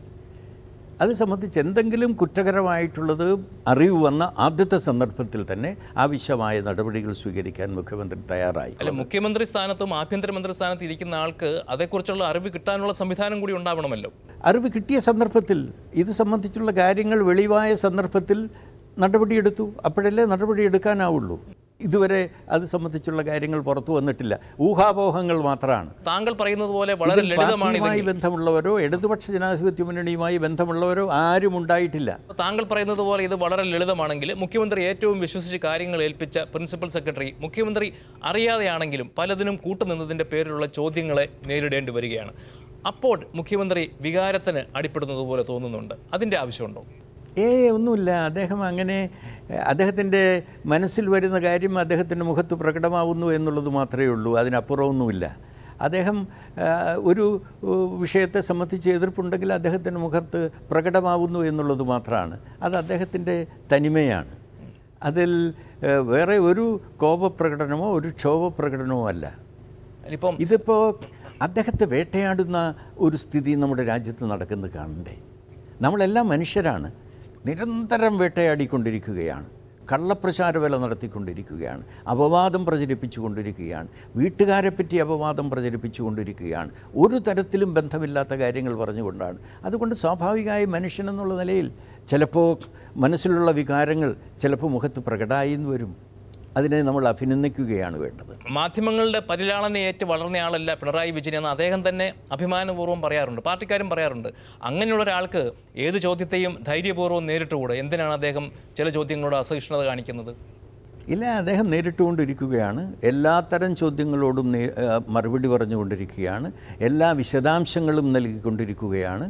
അത് സംബന്ധിച്ച് എന്തെങ്കിലും കുറ്റകരമായിട്ടുള്ളത് അറിവ് വന്ന ആദ്യത്തെ സന്ദർഭത്തിൽ തന്നെ ആവശ്യമായ നടപടികൾ സ്വീകരിക്കാൻ മുഖ്യമന്ത്രി തയ്യാറായി അല്ല മുഖ്യമന്ത്രി സ്ഥാനത്തും ആഭ്യന്തരമന്ത്രി സ്ഥാനത്ത് ഇരിക്കുന്ന ആൾക്ക് അതേക്കുറിച്ചുള്ള അറിവ് കിട്ടാനുള്ള സംവിധാനം കൂടി ഉണ്ടാവണമല്ലോ അറിവ് കിട്ടിയ സന്ദർഭത്തിൽ ഇത് സംബന്ധിച്ചുള്ള കാര്യങ്ങൾ വെളിവായ സന്ദർഭത്തിൽ നടപടിയെടുത്തു അപ്പോഴല്ലേ നടപടിയെടുക്കാനാവുള്ളൂ ഇതുവരെ അത് സംബന്ധിച്ചുള്ള കാര്യങ്ങൾ പുറത്തു വന്നിട്ടില്ല ഊഹാപോഹങ്ങൾ മാത്രമാണ് താങ്കൾ പറയുന്നത് പോലെ വളരെ ഇതിൽ ലളിതമാണ് ഇത് പാർട്ടിയുമായി ബന്ധമുള്ളവരോ ഇടതുപക്ഷ ജനാധിപത്യ മുന്നണിയുമായി ബന്ധമുള്ളവരോ ആരും ഉണ്ടായിട്ടില്ല താങ്കൾ പറയുന്നത് പോലെ ഇത് വളരെ ലളിതമാണെങ്കിൽ മുഖ്യമന്ത്രി ഏറ്റവും വിശ്വസിച്ച് കാര്യങ്ങൾ ഏൽപ്പിച്ച പ്രിൻസിപ്പൽ സെക്രട്ടറി മുഖ്യമന്ത്രി അറിയാതെയാണെങ്കിലും പലതിനും കൂട്ടുനിന്നതിൻ്റെ പേരിലുള്ള ചോദ്യങ്ങളെ നേരിടേണ്ടി വരികയാണ് അപ്പോൾ മുഖ്യമന്ത്രി വികാരത്തിന് അടിപ്പെടുന്നത് പോലെ തോന്നുന്നുണ്ട് അതിൻ്റെ ആവശ്യമുണ്ടോ ഏ ഒന്നുമില്ല അദ്ദേഹം അങ്ങനെ അദ്ദേഹത്തിൻ്റെ മനസ്സിൽ വരുന്ന കാര്യം അദ്ദേഹത്തിൻ്റെ മുഖത്ത് പ്രകടമാവുന്നു എന്നുള്ളത് മാത്രമേ ഉള്ളൂ അതിനപ്പുറമൊന്നുമില്ല അദ്ദേഹം ആ, ഒരു ഉ, വിഷയത്തെ സംബന്ധിച്ച് എതിർപ്പുണ്ടെങ്കിൽ അദ്ദേഹത്തിൻ്റെ മുഖത്ത് പ്രകടമാവുന്നു എന്നുള്ളത് മാത്രമാണ് അത് അദ്ദേഹത്തിൻ്റെ തനിമയാണ് അതിൽ ഏ, വേറെ ഒരു കോപപ്രകടനമോ ഒരു ക്ഷോഭപ്രകടനമോ അല്ല ഇപ്പം ഇതിപ്പോൾ അദ്ദേഹത്തെ വേട്ടയാടുന്ന ഒരു സ്ഥിതി നമ്മുടെ രാജ്യത്ത് നടക്കുന്നത് കാണണ്ടേ നമ്മളെല്ലാം മനുഷ്യരാണ് നിരന്തരം വേട്ടയാടിക്കൊണ്ടിരിക്കുകയാണ് കള്ളപ്രചാരവേല നടത്തിക്കൊണ്ടിരിക്കുകയാണ് അപവാദം പ്രചരിപ്പിച്ചുകൊണ്ടിരിക്കുകയാണ് വീട്ടുകാരെ പറ്റി അപവാദം പ്രചരിപ്പിച്ചുകൊണ്ടിരിക്കുകയാണ് ഒരു തരത്തിലും ബന്ധമില്ലാത്ത കാര്യങ്ങൾ പറഞ്ഞുകൊണ്ടാണ് അതുകൊണ്ട് സ്വാഭാവികമായി മനുഷ്യൻ എന്നുള്ള നിലയിൽ ചിലപ്പോൾ മനസ്സിലുള്ള വികാരങ്ങൾ ചിലപ്പോൾ മുഖത്ത് പ്രകടമായി എന്ന് വരും അതിനെ നമ്മൾ അഭിനന്ദിക്കുകയാണ് വേണ്ടത് മാധ്യമങ്ങളുടെ പരിലാളന ഏറ്റ് വളർന്നയാളല്ല പിണറായി വിജയൻ എന്ന് അദ്ദേഹം തന്നെ അഭിമാനപൂർവ്വം പറയാറുണ്ട് പാർട്ടിക്കാരും പറയാറുണ്ട് അങ്ങനെയുള്ള ഒരാൾക്ക് ഏത് ചോദ്യത്തെയും ധൈര്യപൂർവ്വം നേരിട്ടുകൂടെ എന്തിനാണ് അദ്ദേഹം ചില ചോദ്യങ്ങളോട് അസഹിഷ്ണുത കാണിക്കുന്നത് ഇല്ല അദ്ദേഹം നേരിട്ടുകൊണ്ടിരിക്കുകയാണ് എല്ലാത്തരം ചോദ്യങ്ങളോടും നേ- ആ, മറുപടി പറഞ്ഞുകൊണ്ടിരിക്കുകയാണ് എല്ലാ വിശദാംശങ്ങളും നൽകിക്കൊണ്ടിരിക്കുകയാണ്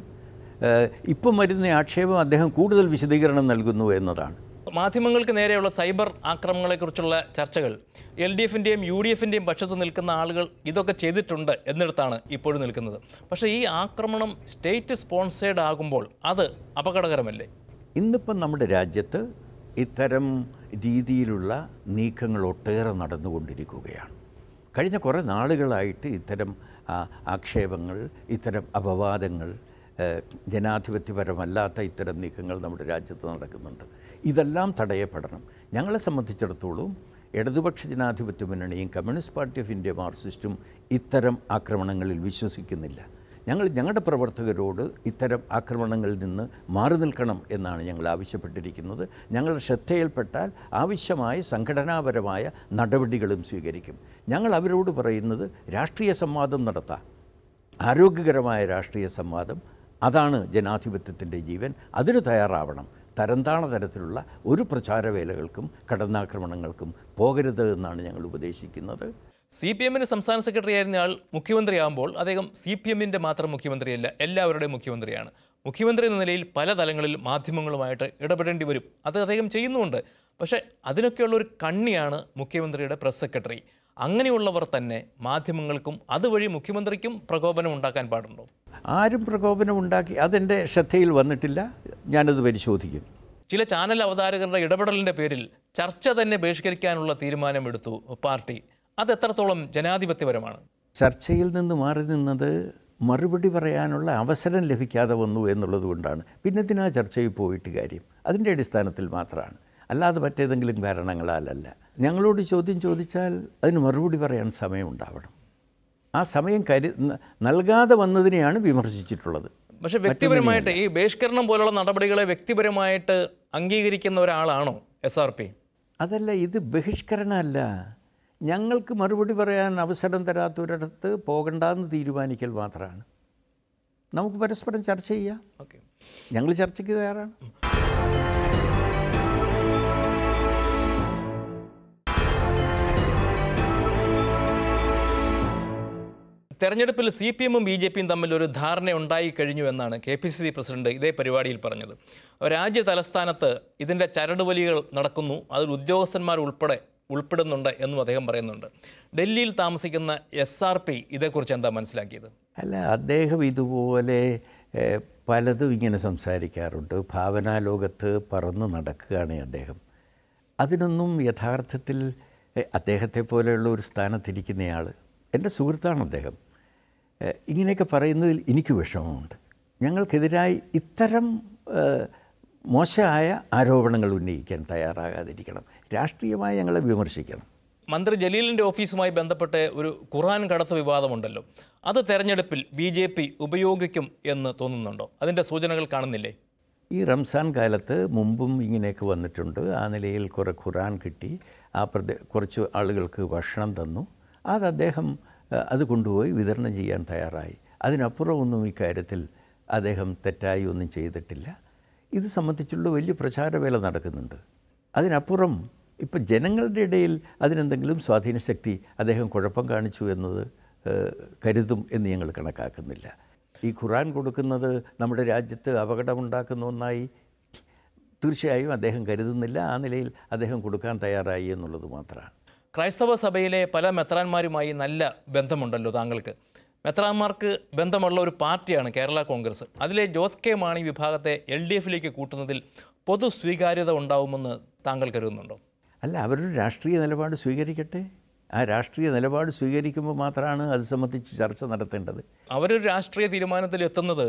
ഇപ്പം വരുന്ന ആക്ഷേപം അദ്ദേഹം കൂടുതൽ വിശദീകരണം നൽകുന്നു എന്നതാണ് മാധ്യമങ്ങൾക്ക് നേരെയുള്ള സൈബർ ആക്രമണങ്ങളെക്കുറിച്ചുള്ള ചർച്ചകൾ എൽ ഡി എഫിൻ്റെയും യു ഡി എഫിൻ്റെയും പക്ഷത്ത് നിൽക്കുന്ന ആളുകൾ ഇതൊക്കെ ചെയ്തിട്ടുണ്ട് എന്നിടത്താണ് ഇപ്പോഴും നിൽക്കുന്നത് പക്ഷേ ഈ ആക്രമണം സ്റ്റേറ്റ് സ്പോൺസേഡ് ആകുമ്പോൾ അത് അപകടകരമല്ലേ ഇന്നിപ്പം നമ്മുടെ രാജ്യത്ത് ഇത്തരം രീതിയിലുള്ള നീക്കങ്ങൾ ഒട്ടേറെ നടന്നുകൊണ്ടിരിക്കുകയാണ് കഴിഞ്ഞ കുറേ നാളുകളായിട്ട് ഇത്തരം ആ, ആക്ഷേപങ്ങൾ ഇത്തരം അപവാദങ്ങൾ ഏഹ്, ജനാധിപത്യപരമല്ലാത്ത ഇത്തരം നീക്കങ്ങൾ നമ്മുടെ രാജ്യത്ത് നടക്കുന്നുണ്ട് ഇതെല്ലാം തടയപ്പെടണം ഞങ്ങളെ സംബന്ധിച്ചിടത്തോളം ഇടതുപക്ഷ ജനാധിപത്യ മുന്നണിയും കമ്മ്യൂണിസ്റ്റ് പാർട്ടി ഓഫ് ഇന്ത്യ മാർക്സിസ്റ്റും ഇത്തരം ആക്രമണങ്ങളിൽ വിശ്വസിക്കുന്നില്ല ഞങ്ങൾ ഞങ്ങളുടെ പ്രവർത്തകരോട് ഇത്തരം ആക്രമണങ്ങളിൽ നിന്ന് മാറി നിൽക്കണം എന്നാണ് ഞങ്ങൾ ആവശ്യപ്പെട്ടിരിക്കുന്നത് ഞങ്ങളുടെ ശ്രദ്ധയിൽപ്പെട്ടാൽ ആവശ്യമായ സംഘടനാപരമായ നടപടികളും സ്വീകരിക്കും ഞങ്ങൾ അവരോട് പറയുന്നത് രാഷ്ട്രീയ സംവാദം നടത്താം ആരോഗ്യകരമായ രാഷ്ട്രീയ സംവാദം അതാണ് ജനാധിപത്യത്തിൻ്റെ ജീവൻ അതിന് തയ്യാറാവണം തരംതാണ തരത്തിലുള്ള ഒരു പ്രചാരവേലകൾക്കും കടന്നാക്രമണങ്ങൾക്കും പോകരുത് എന്നാണ് ഞങ്ങൾ ഉപദേശിക്കുന്നത് സി പി എമ്മിന് സംസ്ഥാന സെക്രട്ടറി ആയിരുന്ന ആൾ മുഖ്യമന്ത്രിയാകുമ്പോൾ അദ്ദേഹം സി പി എമ്മിൻ്റെ മാത്രം മുഖ്യമന്ത്രിയല്ല എല്ലാവരുടെയും മുഖ്യമന്ത്രിയാണ് മുഖ്യമന്ത്രി എന്ന നിലയിൽ പല തലങ്ങളിൽ മാധ്യമങ്ങളുമായിട്ട് ഇടപെടേണ്ടി വരും അത് അദ്ദേഹം ചെയ്യുന്നുമുണ്ട് പക്ഷേ അതിനൊക്കെയുള്ള ഒരു കണ്ണിയാണ് മുഖ്യമന്ത്രിയുടെ പ്രസ് സെക്രട്ടറി അങ്ങനെയുള്ളവർ തന്നെ മാധ്യമങ്ങൾക്കും അതുവഴി മുഖ്യമന്ത്രിക്കും പ്രകോപനം ഉണ്ടാക്കാൻ പാടുണ്ടോ ആരും പ്രകോപനം ഉണ്ടാക്കി അതെൻ്റെ ശ്രദ്ധയിൽ വന്നിട്ടില്ല ഞാനത് പരിശോധിക്കും ചില ചാനൽ അവതാരകരുടെ ഇടപെടലിൻ്റെ പേരിൽ ചർച്ച തന്നെ ബഹിഷ്കരിക്കാനുള്ള തീരുമാനമെടുത്തു പാർട്ടി അത് എത്രത്തോളം ജനാധിപത്യപരമാണ് ചർച്ചയിൽ നിന്ന് മാറി നിന്നത് മറുപടി പറയാനുള്ള അവസരം ലഭിക്കാതെ വന്നു എന്നുള്ളത് കൊണ്ടാണ് പിന്നെ ഇതിനാ ചർച്ചയിൽ പോയിട്ട് കാര്യം അതിൻ്റെ അടിസ്ഥാനത്തിൽ മാത്രമാണ് അല്ലാതെ മറ്റേതെങ്കിലും കാരണങ്ങളാലല്ല ഞങ്ങളോട് ചോദ്യം ചോദിച്ചാൽ അതിന് മറുപടി പറയാൻ സമയമുണ്ടാവണം ആ സമയം കരു ന- നൽകാതെ വന്നതിനെയാണ് വിമർശിച്ചിട്ടുള്ളത് പക്ഷെ വ്യക്തിപരമായിട്ട് ഈ ബഹിഷ്കരണം പോലുള്ള നടപടികളെ വ്യക്തിപരമായിട്ട് അംഗീകരിക്കുന്ന ഒരാളാണോ എസ് ആർ പി അതല്ല ഇത് ബഹിഷ്കരണമല്ല ഞങ്ങൾക്ക് മറുപടി പറയാൻ അവസരം തരാത്തൊരിടത്ത് പോകണ്ടെന്ന് തീരുമാനിക്കൽ മാത്രമാണ് നമുക്ക് പരസ്പരം ചർച്ച ചെയ്യാം ഓക്കെ ഞങ്ങൾ ചർച്ചയ്ക്ക് തയ്യാറാണ് തെരഞ്ഞെടുപ്പിൽ സി പി എമ്മും ബി ജെ പിയും തമ്മിൽ ഒരു ധാരണ ഉണ്ടായി കഴിഞ്ഞു എന്നാണ് K P C C president ഇതേ പരിപാടിയിൽ പറഞ്ഞത് രാജ്യ തലസ്ഥാനത്ത് ഇതിൻ്റെ ചരടുവലികൾ നടക്കുന്നു അതിൽ ഉദ്യോഗസ്ഥന്മാർ ഉൾപ്പെടെ ഉൾപ്പെടുന്നുണ്ട് എന്നും അദ്ദേഹം പറയുന്നുണ്ട് ഡൽഹിയിൽ താമസിക്കുന്ന എസ് ആർ പി ഇതേക്കുറിച്ച് എന്താ മനസ്സിലാക്കിയത് അല്ല അദ്ദേഹം ഇതുപോലെ ഏഹ്, പലതും ഇങ്ങനെ സംസാരിക്കാറുണ്ട് ഭാവനാലോകത്ത് പറന്ന് നടക്കുകയാണ് അദ്ദേഹം അതിനൊന്നും യഥാർത്ഥത്തിൽ ഏഹ്, അദ്ദേഹത്തെ പോലെയുള്ള ഒരു സ്ഥാനത്തിരിക്കുന്നയാൾ എൻ്റെ സുഹൃത്താണ് അദ്ദേഹം ഏഹ്, ഇങ്ങനെയൊക്കെ പറയുന്നതിൽ എനിക്ക് വിഷമമുണ്ട് ഞങ്ങൾക്കെതിരായി ഇത്തരം ഏഹ്, മോശമായ ആരോപണങ്ങൾ ഉന്നയിക്കാൻ തയ്യാറാകാതിരിക്കണം രാഷ്ട്രീയമായി ഞങ്ങളെ വിമർശിക്കണം മന്ത്രി ജലീലിൻ്റെ ഓഫീസുമായി ബന്ധപ്പെട്ട് ഒരു ഖുർആൻ കടത്ത് വിവാദമുണ്ടല്ലോ അത് തെരഞ്ഞെടുപ്പിൽ ബി ജെ പി ഉപയോഗിക്കും എന്ന് തോന്നുന്നുണ്ടോ അതിൻ്റെ സൂചനകൾ കാണുന്നില്ലേ ഈ റംസാൻ കാലത്ത് മുമ്പും ഇങ്ങനെയൊക്കെ വന്നിട്ടുണ്ട് ആ നിലയിൽ കുറേ ഖുറാൻ കിട്ടി ആ പ്രദേ കുറച്ച് ആളുകൾക്ക് ഭക്ഷണം തന്നു അത് അദ്ദേഹം അഹ്, അത് കൊണ്ടുപോയി വിതരണം ചെയ്യാൻ തയ്യാറായി അതിനപ്പുറം ഒന്നും ഇക്കാര്യത്തിൽ അദ്ദേഹം തെറ്റായി ഒന്നും ചെയ്തിട്ടില്ല ഇത് സംബന്ധിച്ചുള്ള വലിയ പ്രചാരവേല നടക്കുന്നുണ്ട് അതിനപ്പുറം ഇപ്പം ജനങ്ങളുടെ ഇടയിൽ അതിനെന്തെങ്കിലും സ്വാധീന ശക്തി അദ്ദേഹം കുഴപ്പം കാണിച്ചു എന്നത് ഏഹ്, കരുതും എന്ന് ഞങ്ങൾ കണക്കാക്കുന്നില്ല ഈ ഖുറാൻ കൊടുക്കുന്നത് നമ്മുടെ രാജ്യത്ത് അപകടമുണ്ടാക്കുന്ന ഒന്നായി തീർച്ചയായും അദ്ദേഹം കരുതുന്നില്ല ആ നിലയിൽ അദ്ദേഹം കൊടുക്കാൻ തയ്യാറായി എന്നുള്ളത് മാത്രമാണ് ക്രൈസ്തവ സഭയിലെ പല മെത്രാന്മാരുമായി നല്ല ബന്ധമുണ്ടല്ലോ താങ്കൾക്ക് മെത്രാന്മാർക്ക് ബന്ധമുള്ള ഒരു പാർട്ടിയാണ് കേരള കോൺഗ്രസ് അതിലെ ജോസ് കെ മാണി വിഭാഗത്തെ എൽ ഡി എഫിലേക്ക് കൂട്ടുന്നതിൽ പൊതു സ്വീകാര്യത ഉണ്ടാവുമെന്ന് താങ്കൾ കരുതുന്നുണ്ടോ അല്ല അവരൊരു രാഷ്ട്രീയ നിലപാട് സ്വീകരിക്കട്ടെ ആ രാഷ്ട്രീയ നിലപാട് സ്വീകരിക്കുമ്പോൾ മാത്രമാണ് അത് സംബന്ധിച്ച് ചർച്ച നടത്തേണ്ടത് അവരൊരു രാഷ്ട്രീയ തീരുമാനത്തിൽ എത്തുന്നത്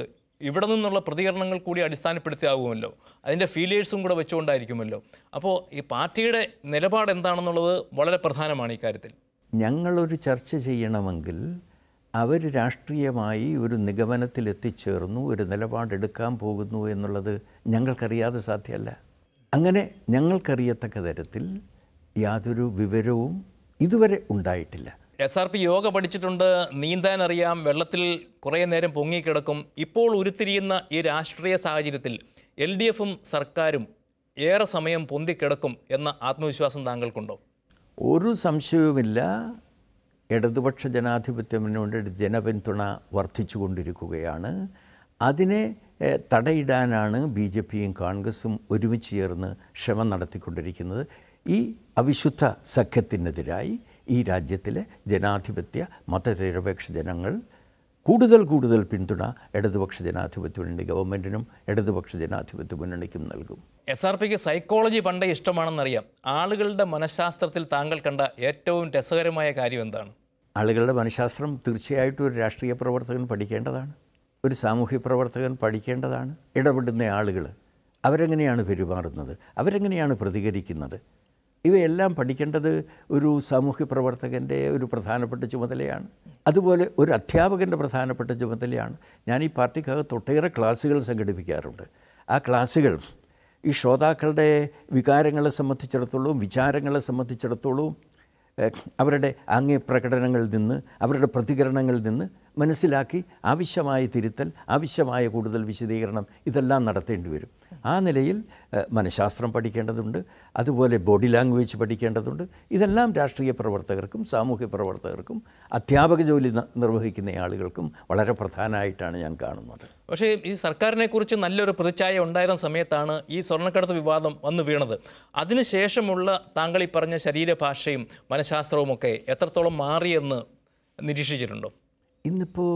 ഇവിടെ നിന്നുള്ള പ്രതികരണങ്ങൾ കൂടി അടിസ്ഥാനപ്പെടുത്തിയാകുമല്ലോ അതിൻ്റെ ഫീലേഴ്സും കൂടെ വെച്ചുകൊണ്ടായിരിക്കുമല്ലോ അപ്പോൾ ഈ പാർട്ടിയുടെ നിലപാട് എന്താണെന്നുള്ളത് വളരെ പ്രധാനമാണ് ഈ കാര്യത്തിൽ ഞങ്ങളൊരു ചർച്ച ചെയ്യണമെങ്കിൽ അവർ രാഷ്ട്രീയമായി ഒരു നിഗമനത്തിൽ എത്തിച്ചേർന്നു ഒരു നിലപാടെടുക്കാൻ പോകുന്നു എന്നുള്ളത് ഞങ്ങൾക്കറിയാതെ സാധ്യമല്ല അങ്ങനെ ഞങ്ങൾക്കറിയത്തക്ക തരത്തിൽ യാതൊരു വിവരവും ഇതുവരെ ഉണ്ടായിട്ടില്ല എസ് ആർ പി യോഗ പഠിച്ചിട്ടുണ്ട് നീന്താൻ അറിയാം വെള്ളത്തിൽ കുറേ നേരം പൊങ്ങിക്കിടക്കും ഇപ്പോൾ ഉരുത്തിരിയുന്ന ഈ രാഷ്ട്രീയ സാഹചര്യത്തിൽ എൽ ഡി എഫും സർക്കാരും ഏറെ സമയം പൊന്തിക്കിടക്കും എന്ന ആത്മവിശ്വാസം താങ്കൾക്കുണ്ടോ ഒരു സംശയവുമില്ല ഇടതുപക്ഷ ജനാധിപത്യത്തിനോട് ജനപിന്തുണ വർദ്ധിച്ചു കൊണ്ടിരിക്കുകയാണ് അതിനെ ഏഹ്, തടയിടാനാണ് ബി ജെ പിയും കോൺഗ്രസും ഒരുമിച്ച് ചേർന്ന് ശ്രമം നടത്തിക്കൊണ്ടിരിക്കുന്നത് ഈ അവിശുദ്ധ സഖ്യത്തിനെതിരായി ഈ രാജ്യത്തിലെ ജനാധിപത്യ മതനിരപേക്ഷ ജനങ്ങൾ കൂടുതൽ കൂടുതൽ പിന്തുണ ഇടതുപക്ഷ ജനാധിപത്യ മുന്നണി ഗവൺമെൻറ്റിനും ഇടതുപക്ഷ ജനാധിപത്യ മുന്നണിക്കും നൽകും എസ് ആർ പിക്ക് സൈക്കോളജി പണ്ടേ ഇഷ്ടമാണെന്നറിയാം ആളുകളുടെ മനഃശാസ്ത്രത്തിൽ താങ്കൾ കണ്ട ഏറ്റവും രസകരമായ കാര്യം എന്താണ് ആളുകളുടെ മനഃശാസ്ത്രം തീർച്ചയായിട്ടും ഒരു രാഷ്ട്രീയ പ്രവർത്തകൻ പഠിക്കേണ്ടതാണ് ഒരു സാമൂഹ്യ പ്രവർത്തകൻ പഠിക്കേണ്ടതാണ് ഇടപെടുന്ന ആളുകൾ അവരെങ്ങനെയാണ് പെരുമാറുന്നത് അവരെങ്ങനെയാണ് പ്രതികരിക്കുന്നത് ഇവയെല്ലാം പഠിക്കേണ്ടത് ഒരു സാമൂഹ്യ പ്രവർത്തകൻ്റെ ഒരു പ്രധാനപ്പെട്ട ചുമതലയാണ് അതുപോലെ ഒരു അധ്യാപകൻ്റെ പ്രധാനപ്പെട്ട ചുമതലയാണ് ഞാൻ ഈ പാർട്ടിക്കകത്ത് ഒട്ടേറെ ക്ലാസ്സുകൾ സംഘടിപ്പിക്കാറുണ്ട് ആ ക്ലാസ്സുകൾ ഈ ശ്രോതാക്കളുടെ വികാരങ്ങളെ സംബന്ധിച്ചിടത്തോളം വിചാരങ്ങളെ സംബന്ധിച്ചിടത്തോളം ഏഹ്, അവരുടെ ആംഗ്യ പ്രകടനങ്ങളിൽ നിന്ന് അവരുടെ പ്രതികരണങ്ങളിൽ നിന്ന് മനസ്സിലാക്കി ആവശ്യമായ തിരുത്തൽ ആവശ്യമായ കൂടുതൽ വിശദീകരണം ഇതെല്ലാം നടത്തേണ്ടി വരും ആ നിലയിൽ ഏഹ്, മനഃശാസ്ത്രം പഠിക്കേണ്ടതുണ്ട് അതുപോലെ ബോഡി ലാംഗ്വേജ് പഠിക്കേണ്ടതുണ്ട് ഇതെല്ലാം രാഷ്ട്രീയ പ്രവർത്തകർക്കും സാമൂഹ്യ പ്രവർത്തകർക്കും അധ്യാപക ജോലി ന- നിർവഹിക്കുന്ന ആളുകൾക്കും വളരെ പ്രധാനമായിട്ടാണ് ഞാൻ കാണുന്നത് പക്ഷേ ഈ സർക്കാരിനെ കുറിച്ച് നല്ലൊരു പ്രതിച്ഛായ ഉണ്ടായിരുന്ന സമയത്താണ് ഈ സ്വർണ്ണക്കടത്ത് വിവാദം വന്നു വീണത് അതിനുശേഷമുള്ള താങ്കൾ ഈ പറഞ്ഞ ശരീരഭാഷയും മനഃശാസ്ത്രവുമൊക്കെ എത്രത്തോളം മാറിയെന്ന് നിരീക്ഷിച്ചിട്ടുണ്ടോ ഇന്നിപ്പോൾ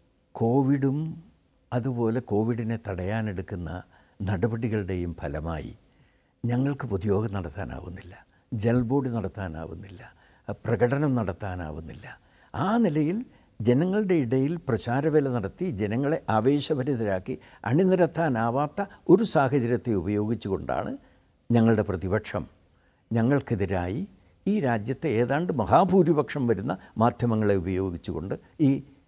കോവിഡും അതുപോലെ കോവിഡിനെ തടയാനെടുക്കുന്ന നടപടികളുടെയും ഫലമായി ഞങ്ങൾക്ക് പൊതുയോഗം നടത്താനാവുന്നില്ല ജൽബോർഡ് നടത്താനാവുന്നില്ല പ്രകടനം നടത്താനാവുന്നില്ല ആ നിലയിൽ ജനങ്ങളുടെ ഇടയിൽ പ്രചാരവേല നടത്തി ജനങ്ങളെ ആവേശഭരിതരാക്കി അണിനിരത്താനാവാത്ത ഒരു സാഹചര്യത്തെ ഉപയോഗിച്ചുകൊണ്ടാണ് ഞങ്ങളുടെ പ്രതിപക്ഷം ഞങ്ങൾക്കെതിരായി ഈ രാജ്യത്തെ ഏതാണ്ട് മഹാഭൂരിപക്ഷം വരുന്ന മാധ്യമങ്ങളെ ഉപയോഗിച്ചുകൊണ്ട് ഈ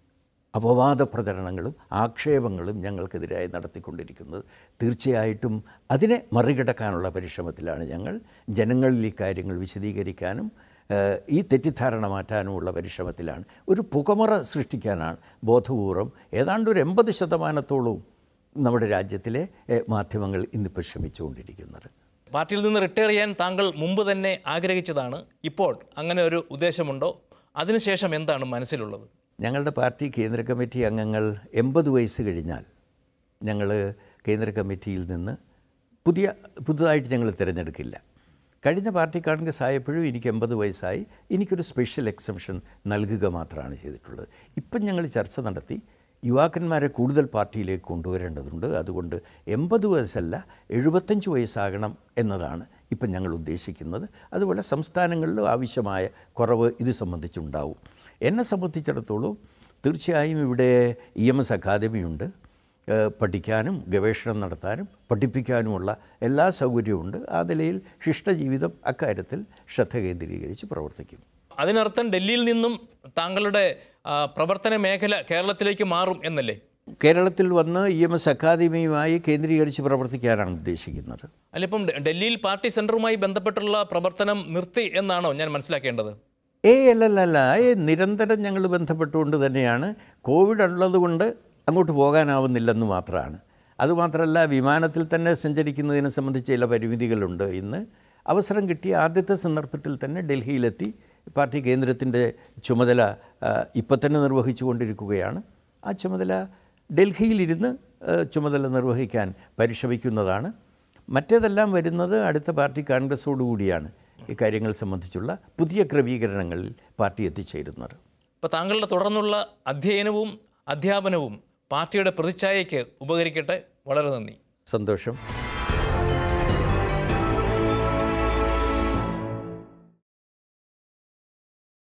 അപവാദ പ്രചരണങ്ങളും ആക്ഷേപങ്ങളും ഞങ്ങൾക്കെതിരായി നടത്തിക്കൊണ്ടിരിക്കുന്നത് തീർച്ചയായിട്ടും അതിനെ മറികടക്കാനുള്ള പരിശ്രമത്തിലാണ് ഞങ്ങൾ ജനങ്ങളിൽ ഈ കാര്യങ്ങൾ വിശദീകരിക്കാനും ഏഹ്, ഈ തെറ്റിദ്ധാരണ മാറ്റാനുമുള്ള പരിശ്രമത്തിലാണ് ഒരു പുകമറ സൃഷ്ടിക്കാനാണ് ബോധപൂർവം ഏതാണ്ട് ഒരു എൺപത് ശതമാനത്തോളവും നമ്മുടെ രാജ്യത്തിലെ ഏഹ്, മാധ്യമങ്ങൾ ഇന്നിപ്പോൾ ശ്രമിച്ചുകൊണ്ടിരിക്കുന്നത് പാർട്ടിയിൽ നിന്ന് റിട്ടയർ ചെയ്യാൻ താങ്കൾ മുമ്പ് തന്നെ ആഗ്രഹിച്ചതാണ് ഇപ്പോൾ അങ്ങനെ ഒരു ഉദ്ദേശമുണ്ടോ അതിനുശേഷം എന്താണ് മനസ്സിലുള്ളത് ഞങ്ങളുടെ പാർട്ടി കേന്ദ്ര കമ്മിറ്റി അംഗങ്ങൾ എൺപത് വയസ്സ് കഴിഞ്ഞാൽ ഞങ്ങൾ കേന്ദ്ര കമ്മിറ്റിയിൽ നിന്ന് പുതിയ പുതുതായിട്ട് ഞങ്ങൾ തിരഞ്ഞെടുക്കില്ല കഴിഞ്ഞ പാർട്ടി കോൺഗ്രസ് ആയപ്പോഴും എനിക്ക് എൺപത് വയസ്സായി എനിക്കൊരു സ്പെഷ്യൽ എക്സംഷൻ നൽകുക മാത്രമാണ് ചെയ്തിട്ടുള്ളത് ഇപ്പം ഞങ്ങൾ ചർച്ച നടത്തി യുവാക്കന്മാരെ കൂടുതൽ പാർട്ടിയിലേക്ക് കൊണ്ടുവരേണ്ടതുണ്ട് അതുകൊണ്ട് എൺപത് വയസ്സല്ല എഴുപത്തഞ്ച് വയസ്സാകണം എന്നതാണ് ഇപ്പം ഞങ്ങൾ ഉദ്ദേശിക്കുന്നത് അതുപോലെ സംസ്ഥാനങ്ങളിലും ആവശ്യമായ കുറവ് ഇത് സംബന്ധിച്ചുണ്ടാവും എന്നെ സംബന്ധിച്ചിടത്തോളം തീർച്ചയായും ഇവിടെ ഇ എം എസ് അക്കാദമിയുണ്ട് ഏഹ് പഠിക്കാനും ഗവേഷണം നടത്താനും പഠിപ്പിക്കാനുമുള്ള എല്ലാ സൗകര്യവുമുണ്ട് ആ നിലയിൽ ശിഷ്ടജീവിതം അക്കാര്യത്തിൽ ശ്രദ്ധ കേന്ദ്രീകരിച്ച് പ്രവർത്തിക്കും അതിനർത്ഥം ഡൽഹിയിൽ നിന്നും താങ്കളുടെ ആ, പ്രവർത്തന മേഖല കേരളത്തിലേക്ക് മാറും എന്നല്ലേ കേരളത്തിൽ വന്ന് ഇ എം എസ് അക്കാദമിയുമായി കേന്ദ്രീകരിച്ച് പ്രവർത്തിക്കാനാണ് ഉദ്ദേശിക്കുന്നത് അല്ല ഇപ്പം ഡ- ഡൽഹിയിൽ പാർട്ടി സെൻറ്ററുമായി ബന്ധപ്പെട്ടുള്ള പ്രവർത്തനം നിർത്തി എന്നാണോ ഞാൻ മനസ്സിലാക്കേണ്ടത് ഏയ് അല്ലല്ലല്ല ഏ നിരന്തരം ഞങ്ങൾ ബന്ധപ്പെട്ടുകൊണ്ട് തന്നെയാണ് കോവിഡ് ഉള്ളതുകൊണ്ട് അങ്ങോട്ട് പോകാനാവുന്നില്ലെന്ന് മാത്രമാണ് അതുമാത്രമല്ല വിമാനത്തിൽ തന്നെ സഞ്ചരിക്കുന്നതിനെ സംബന്ധിച്ച് ചില പരിമിതികളുണ്ട് ഇന്ന് അവസരം കിട്ടിയ ആദ്യത്തെ സന്ദർഭത്തിൽ തന്നെ ഡൽഹിയിലെത്തി പാർട്ടി കേന്ദ്രത്തിൻ്റെ ചുമതല ആ, ഇപ്പം തന്നെ നിർവഹിച്ചു കൊണ്ടിരിക്കുകയാണ് ആ ചുമതല ഡൽഹിയിലിരുന്ന് ആ, ചുമതല നിർവഹിക്കാൻ പരിശ്രമിക്കുന്നതാണ് മറ്റേതെല്ലാം വരുന്നത് അടുത്ത പാർട്ടി കോൺഗ്രസോടുകൂടിയാണ് ഇക്കാര്യങ്ങൾ സംബന്ധിച്ചുള്ള പുതിയ ക്രമീകരണങ്ങളിൽ പാർട്ടി എത്തിച്ചേരുന്നത് അപ്പോൾ താങ്കളുടെ തുടർന്നുള്ള അധ്യയനവും അധ്യാപനവും പാർട്ടിയുടെ പ്രതിച്ഛായയ്ക്ക് ഉപകരിക്കട്ടെ വളരെ നന്ദി സന്തോഷം